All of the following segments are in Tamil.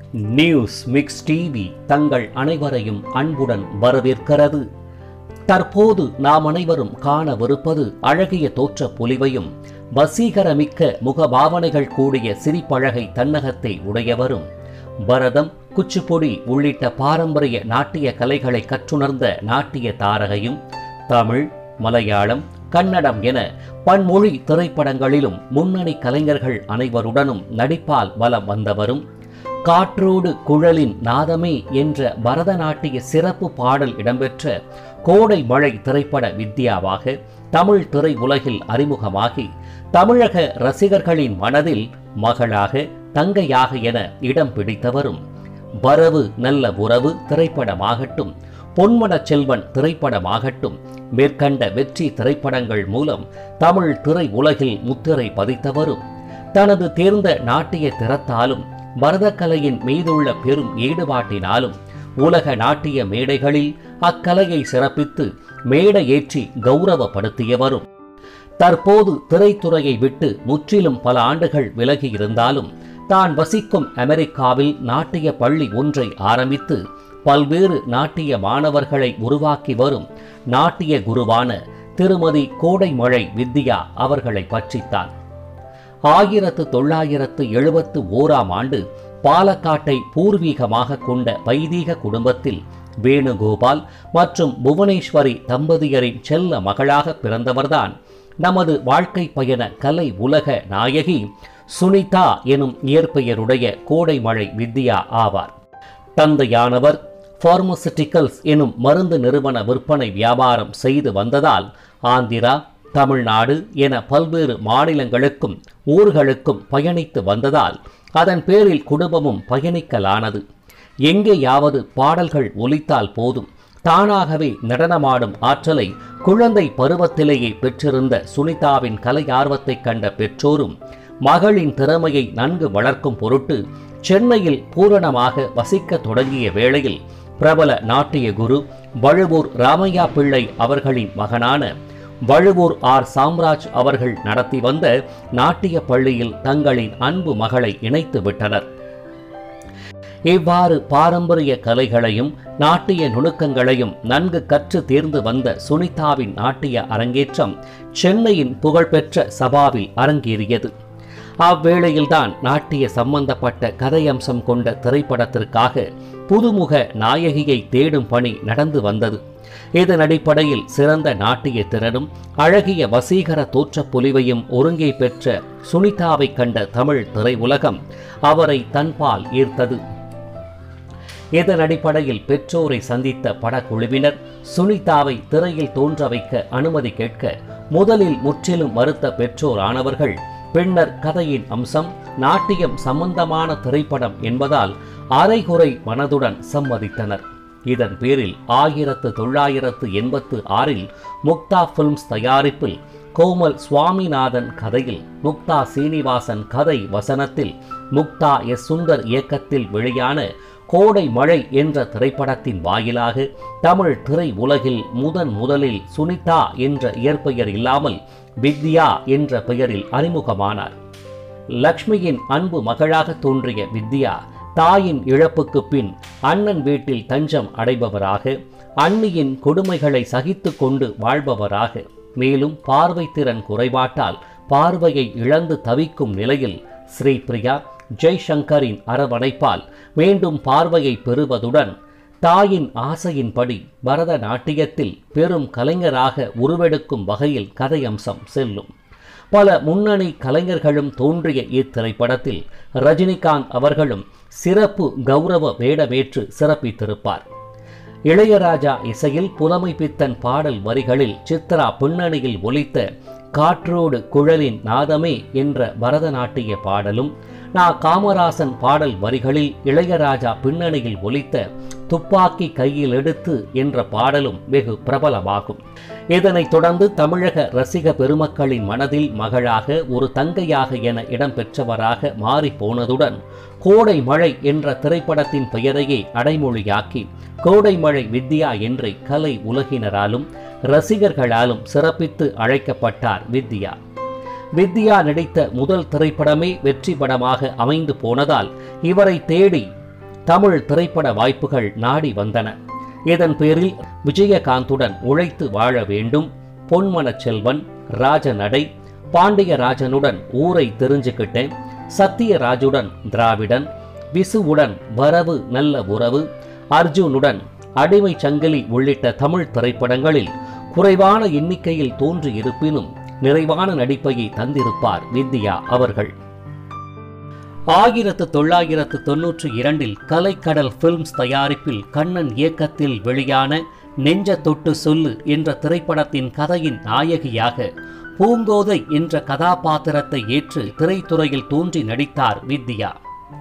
நியூஸ் மிக்ஸ் டிவி தங்கள் அனைவரையும் அன்புடன் வரவேற்கிறது தற்போது நாம் அனைவரும் காணவிருப்பது அழகிய தோற்ற பொலிவையும் வசீகரமிக்க முகபாவனைகள் கூடிய சிரிப்பழகை தன்னகத்தை உடையவரும் பரதம் குச்சிப்புடி உள்ளிட்ட பாரம்பரிய நாட்டிய கலைகளை கற்றுணர்ந்த நாட்டிய தாரகையும் தமிழ் மலையாளம் கன்னடம் என பன்மொழி திரைப்படங்களிலும் முன்னணி கலைஞர்கள் அனைவருடனும் நடிப்பால் வலம் வந்தவரும் காற்றோடு குழலின் நாதமே என்ற பரதநாட்டிய சிறப்பு பாடல் இடம்பெற்ற கோடை மழை திரைப்பட வித்யாவாக தமிழ் திரை உலகில் அறிமுகமாகி தமிழக ரசிகர்களின் மனதில் மகளாக தங்கையாக என இடம் பிடித்தவரும் வரவு நல்ல உறவு திரைப்படமாகட்டும் பொன்மனச் செல்வன் திரைப்படமாகட்டும் மேற்கண்ட வெற்றி திரைப்படங்கள் மூலம் தமிழ் திரை உலகில் முத்திரை பதித்தவரும் தனது தேர்ந்த நாட்டிய திறத்தாலும் பரதக்கலையின் மீதுள்ள பெரும் ஈடுபாட்டினாலும் உலக நாட்டிய மேடைகளில் அக்கலையை சிறப்பித்து மேடை ஏற்றி கௌரவப்படுத்தியவரும் தற்போது திரைத்துறையை விட்டு முற்றிலும் பல ஆண்டுகள் விலகி இருந்தாலும் தான் வசிக்கும் அமெரிக்காவில் நாட்டிய பள்ளி ஒன்றை ஆரம்பித்து பல்வேறு நாட்டிய மாணவர்களை உருவாக்கி வரும் நாட்டிய குருவான திருமதி கோடைமழை வித்யா அவர்களை பற்றித்தான் ஆயிரத்து தொள்ளாயிரத்து எழுபத்து ஓராம் ஆண்டு பாலக்காட்டை பூர்வீகமாக கொண்ட வைதீக குடும்பத்தில் வேணுகோபால் மற்றும் புவனேஸ்வரி தம்பதியரின் செல்ல மகளாக பிறந்தவர்தான் நமது வாழ்க்கை பயண கலை உலக நாயகி சுனிதா எனும் இயற்பெயருடைய கோடைமழை வித்யா ஆவார் தந்தையானவர் பார்மசிட்டிக்கல்ஸ் எனும் மருந்து நிறுவன விற்பனை வியாபாரம் செய்து வந்ததால் ஆந்திரா தமிழ்நாடு என பல்வேறு மாநிலங்களுக்கும் ஊர்களுக்கும் பயணித்து வந்ததால் அதன் பேரில் குடும்பமும் பயணிக்கலானது எங்கேயாவது பாடல்கள் ஒலித்தால் போதும் தானாகவே நடனமாடும் ஆற்றலை குழந்தை பருவத்திலேயே பெற்றிருந்த சுனிதாவின் கலை ஆர்வத்தை கண்ட பெற்றோரும் மகளின் திறமையை நன்கு வளர்க்கும் பொருட்டு சென்னையில் பூரணமாக வசிக்க தொடங்கிய வேளையில் பிரபல நாட்டிய குரு வழுவூர் ராமையா பிள்ளை அவர்களின் மகனான வழுவூர் ஆர் சாம்ராஜ் அவர்கள் நடத்தி வந்த நாட்டிய பள்ளியில் தங்களின் அன்பு மகளை இணைத்து விட்டனர் இவ்வாறு பாரம்பரிய கலைகளையும் நாட்டிய நுணுக்கங்களையும் நன்கு கற்று தேர்ந்து வந்த சுனிதாவின் நாட்டிய அரங்கேற்றம் சென்னையின் புகழ்பெற்ற சபாவில் அரங்கேறியது அவ்வேளையில்தான் நாட்டிய சம்பந்தப்பட்ட கதையம்சம் கொண்ட திரைப்படத்திற்காக புதுமுக நாயகியை தேடும் பணி நடந்து வந்தது இதன் அடிப்படையில் சிறந்த நாட்டிய திறனும் அழகிய வசீகர தோற்றப் பொலிவையும் ஒருங்கே பெற்ற சுனிதாவை கண்ட தமிழ் திரையுலகம் அவரை தன்பால் ஈர்த்தது இதன் அடிப்படையில் பெற்றோரை சந்தித்த படக்குழுவினர் சுனிதாவை திரையில் தோன்ற வைக்க அனுமதி கேட்க முதலில் முற்றிலும் மறுத்த பெற்றோர் ஆனவர்கள் பின்னர் கதையின் அம்சம் நாட்டியம் சம்பந்தமான திரைப்படம் என்பதால் அரைகுறை மனதுடன் சம்மதித்தனர் இதன் பேரில் ஆயிரத்து தொள்ளாயிரத்து எண்பத்து ஆறில் முக்தா பிலிம்ஸ் தயாரிப்பில் கோமல் சுவாமிநாதன் கதையில் முக்தா சீனிவாசன் கதை வசனத்தில் முக்தா எஸ் சுந்தர் இயக்கத்தில் வெளியான கோடை மழை என்ற திரைப்படத்தின் வாயிலாக தமிழ் திரை உலகில் முதன் முதலில் சுனிதா என்ற இயற்பெயர் இல்லாமல் வித்யா என்ற பெயரில் அறிமுகமானார் லக்ஷ்மியின் அன்பு மகளாக தோன்றிய வித்யா தாயின் இழப்புக்கு பின் அண்ணன் வீட்டில் தஞ்சம் அடைபவராக அண்ணியின் கொடுமைகளை சகித்து கொண்டு வாழ்பவராக மேலும் பார்வை திறன் குறைபாட்டால் பார்வையை இழந்து தவிக்கும் நிலையில் ஸ்ரீபிரியா ஜெய்சங்கரின் அரவணைப்பால் மீண்டும் பார்வையை பெறுவதுடன் தாயின் ஆசையின்படி பரதநாட்டியத்தில் பெரும் கலைஞராக உருவெடுக்கும் வகையில் கதையம்சம் செல்லும் பல முன்னணி கலைஞர்களும் தோன்றிய இத்திரைப்படத்தில் ரஜினிகாந்த் அவர்களும் சிறப்பு கௌரவ வேடமேற்று சிறப்பித்திருப்பார் இளையராஜா இசையில் புலமை பித்தன் பாடல் வரிகளில் சித்ரா பின்னணியில் ஒலித்த காற்றோடு குழலின் நாதமே என்ற பரதநாட்டிய பாடலும் நா காமராசன் பாடல் வரிகளில் இளையராஜா பின்னணியில் ஒலித்த துப்பாக்கி கையில் எடுத்து என்ற பாடலும் வெகு பிரபலமாகும் இதனைத் தொடர்ந்து தமிழக ரசிக பெருமக்களின் மனதில் மகளாக ஒரு தங்கையாக என இடம்பெற்றவராக மாறி போனதுடன் கோடை மழை என்ற திரைப்படத்தின் பெயரையே அடைமொழியாக்கி கோடை மழை வித்யா என்றே கலை உலகினராலும் ரசிகர்களாலும் சிறப்பித்து அழைக்கப்பட்டார் வித்யா வித்யா நடித்த முதல் திரைப்படமே வெற்றி படமாக அமைந்து போனதால் இவரை தேடி தமிழ் திரைப்பட வாய்ப்புகள் நாடி வந்தன இதன் பேரில் விஜயகாந்துடன் உழைத்து வாழ வேண்டும் பொன்மனச் செல்வன் ராஜநடை பாண்டியராஜனுடன் ஊரை தெரிஞ்சுக்கிட்டேன் சத்தியராஜுடன் திராவிடன் விசுவுடன் வரவு நல்ல உறவு அர்ஜுனுடன் அடிமை சங்கிலி உள்ளிட்ட தமிழ் திரைப்படங்களில் குறைவான எண்ணிக்கையில் தோன்றியிருப்பினும் நிறைவான நடிப்பையை தந்திருப்பார் வித்யா அவர்கள் ஆயிரத்து தொள்ளாயிரத்து தொன்னூற்றி இரண்டில் கலைக்கடல் பிலிம்ஸ் தயாரிப்பில் கண்ணன் இயக்கத்தில் வெளியான நெஞ்ச தொட்டு சொல்லு என்ற திரைப்படத்தின் கதையின் நாயகியாக பூங்கோதை என்ற கதாபாத்திரத்தை ஏற்று திரைத்துறையில் தோன்றி நடித்தார் வித்யா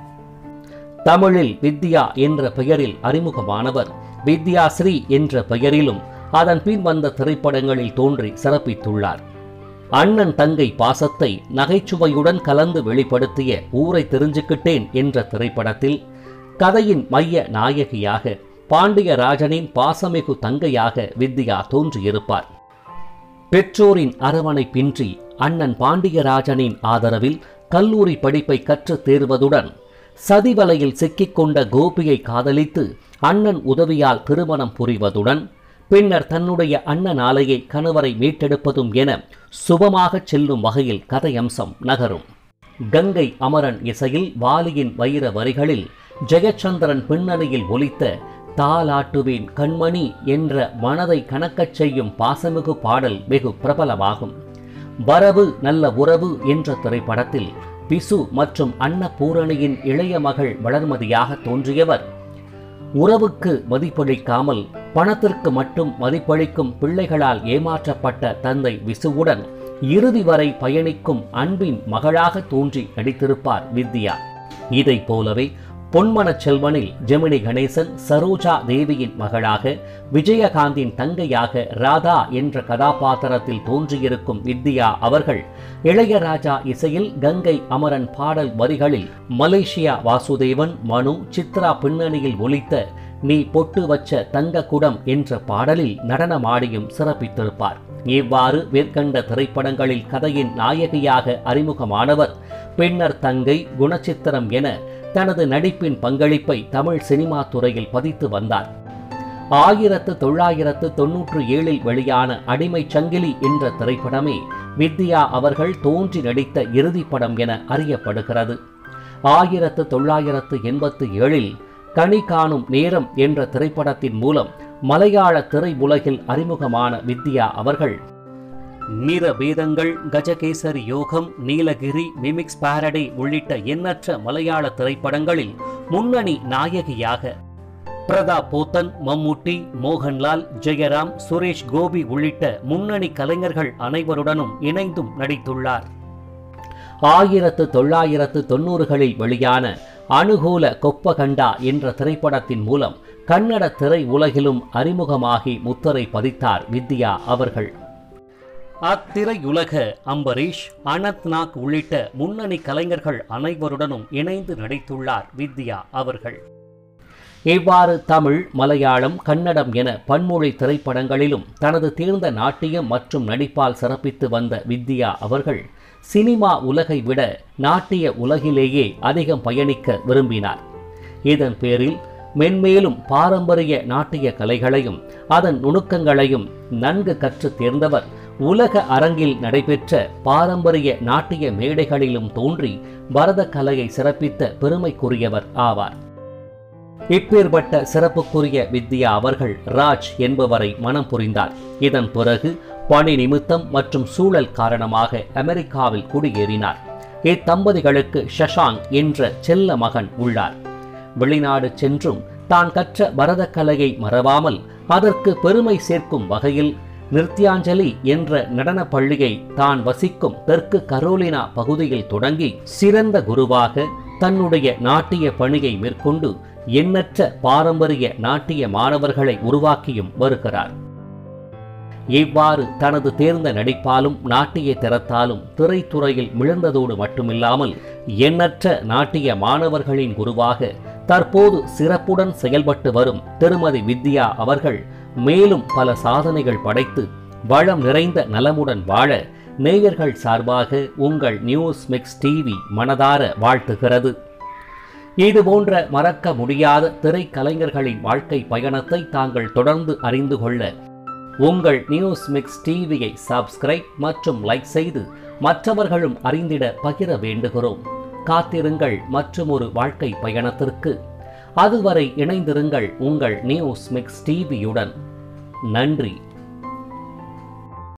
தமிழில் வித்யா என்ற பெயரில் அறிமுகமானவர் வித்யாஸ்ரீ என்ற பெயரிலும் அதன் பின் வந்த திரைப்படங்களில் தோன்றி சிறப்பித்துள்ளார் அண்ணன் தங்கை பாசத்தை நகைச்சுவையுடன் கலந்து வெளிப்படுத்திய ஊரை தெரிஞ்சுக்கிட்டேன் என்ற திரைப்படத்தில் கதையின் மைய நாயகியாக பாண்டியராஜனின் பாசமிகு தங்கையாக வித்யா தோன்றியிருப்பார் பெற்றோரின் அரவணைப்பின்றி அண்ணன் பாண்டியராஜனின் ஆதரவில் கல்லூரி படிப்பை கற்றுத் தேர்வதுடன் சதிவலையில் சிக்கிக்கொண்ட கோபியை காதலித்து அண்ணன் உதவியால் திருமணம் புரிவதுடன் பின்னர் தன்னுடைய அண்ணனாலையை கணவரை மீட்டெடுப்பதும் என சுபமாகச் செல்லும் வகையில் கதையம்சம் நகரும் கங்கை அமரன் இசையில் வாலியின் வைர வரிகளில் ஜெயச்சந்திரன் பின்னணியில் ஒலித்த தாலாட்டுவேன் கண்மணி என்ற மனதை கணக்கச் செய்யும் பாசமிகு பாடல் வெகு பிரபலமாகும் வரவு நல்ல உறவு என்ற திரைப்படத்தில் பிசு மற்றும் அன்னபூரணியின் இளைய மகள் வளர்மதியாக தோன்றியவர் உறவுக்கு மதிப்பளிக்காமல் பணத்திற்கு மட்டும் மதிப்பளிக்கும் பிள்ளைகளால் ஏமாற்றப்பட்ட தந்தை விசுவுடன் இறுதி வரை பயணிக்கும் அன்பின் மகளாக தோன்றி நடித்திருப்பார் வித்யா இதைப் போலவே பொன்மனச் செல்வனில் ஜெமினி கணேசன் சரோஜா தேவியின் மகளாக விஜயகாந்தின் தங்கையாக ராதா என்ற கதாபாத்திரத்தில் தோன்றியிருக்கும் வித்யா அவர்கள் இளையராஜா இசையில் கங்கை அமரன் பாடல் வரிகளில் மலேசியா வாசுதேவன் மனு சித்ரா பின்னணியில் ஒலித்த நீ பொட்டு வச்ச தங்க குடம் என்ற பாடலில் நடனமாடியும் சிறப்பித்திருப்பார் இவ்வாறு மேற்கண்ட திரைப்படங்களில் கதையின் நாயகியாக அறிமுகமானவர் பின்னர் தங்கை குணச்சித்திரம் என தனது நடிப்பின் பங்களிப்பை தமிழ் சினிமா துறையில் பதித்து வந்தார் ஆயிரத்து தொள்ளாயிரத்து தொன்னூற்று ஏழில் வெளியான அடிமை சங்கிலி என்ற திரைப்படமே வித்யா அவர்கள் தோன்றி நடித்த இறுதிப் படம் என அறியப்படுகிறது ஆயிரத்து தொள்ளாயிரத்து எண்பத்து ஏழில் கனி காணும் நேரம் என்ற திரைப்படத்தின் மூலம் மலையாள திரையுலகில் அறிமுகமான வித்யா அவர்கள் நிற பேதங்கள் கஜகேசரி யோகம் நீலகிரி மிமிக்ஸ் பாரடை உள்ளிட்ட எண்ணற்ற மலையாள திரைப்படங்களில் முன்னணி நாயகியாக பிரதாப் போத்தன் மம்முட்டி மோகன்லால் ஜெயராம் சுரேஷ் கோபி உள்ளிட்ட முன்னணி கலைஞர்கள் அனைவருடனும் இணைந்தும் நடித்துள்ளார் ஆயிரத்து தொள்ளாயிரத்து தொண்ணூறுகளில் வெளியான அனுகூல கொப்பகண்டா என்ற திரைப்படத்தின் மூலம் கன்னட திரை உலகிலும் அறிமுகமாகி முத்திரை பதித்தார் வித்யா அவர்கள் அத்திரையுலக அம்பரீஷ் அனந்த் நாக் உள்ளிட்ட முன்னணி கலைஞர்கள் அனைவருடனும் இணைந்து நடித்துள்ளார் வித்யா அவர்கள் இவ்வாறு தமிழ் மலையாளம் கன்னடம் என பன்மொழி திரைப்படங்களிலும் தனது தேர்ந்த நாட்டியம் மற்றும் நடிப்பால் சிறப்பித்து வந்த வித்யா அவர்கள் சினிமா உலகை விட நாட்டிய உலகிலேயே அதிகம் பயணிக்க விரும்பினார் இதன் பேரில் மென்மேலும் பாரம்பரிய நாட்டிய கலைகளையும் அதன் நுணுக்கங்களையும் நன்கு கற்றுத் தேர்ந்தவர் உலக அரங்கில் நடைபெற்ற பாரம்பரிய நாட்டிய மேடைகளிலும் தோன்றி பரத கலையை சிறப்பித்த பெருமைக்குரியவர் ஆவார் இப்பேற்பட்ட சிறப்புக்குரிய வித்யா அவர்கள் ராஜ் என்பவரை மனம் புரிந்தார் இதன் பிறகு பணி நிமித்தம் மற்றும் சூழல் காரணமாக அமெரிக்காவில் குடியேறினார் இத்தம்பதிகளுக்கு ஷஷாங் என்ற செல்ல மகன் உள்ளார் வெளிநாடு சென்றும் தான் கற்ற பரதக்கலையை மறவாமல் அதற்கு பெருமை சேர்க்கும் வகையில் நிருத்யாஞ்சலி என்ற நடனப் பள்ளியை தான் வசிக்கும் தெற்கு கரோலினா பகுதியில் தொடங்கி சிறந்த குருவாக தன்னுடைய நாட்டிய பணியை மேற்கொண்டு எண்ணற்ற பாரம்பரிய நாட்டிய மாணவர்களை உருவாக்கியும் வருகிறார் இவ்வாறு தனது தேர்ந்த நடிப்பாலும் நாட்டிய திறத்தாலும் திரைத்துறையில் மிளந்ததோடு மட்டுமில்லாமல் எண்ணற்ற நாட்டிய மாணவர்களின் குருவாக தற்போது சிறப்புடன் செயல்பட்டு வரும் திருமதி வித்யா அவர்கள் மேலும் பல சாதனைகள் படைத்து வளம் நிறைந்த நலமுடன் வாழ நேயர்கள் சார்பாக உங்கள் நியூஸ் மிக்ஸ் டிவி மனதார வாழ்த்துகிறது இது போன்ற மறக்க முடியாத திரைக்கலைஞர்களின் வாழ்க்கை பயணத்தை தாங்கள் தொடர்ந்து அறிந்து கொள்ள உங்கள் நியூஸ் மிக்ஸ் டிவியை சப்ஸ்கிரைப் மற்றும் லைக் செய்து மற்றவர்களும் அறிந்திட பகிர வேண்டுகிறோம் காத்திருங்கள் மற்றும் ஒரு வாழ்க்கை பயணத்திற்கு அதுவரை இணைந்திருங்கள் உங்கள் நியூஸ் மிக்ஸ் டிவியுடன் நன்றி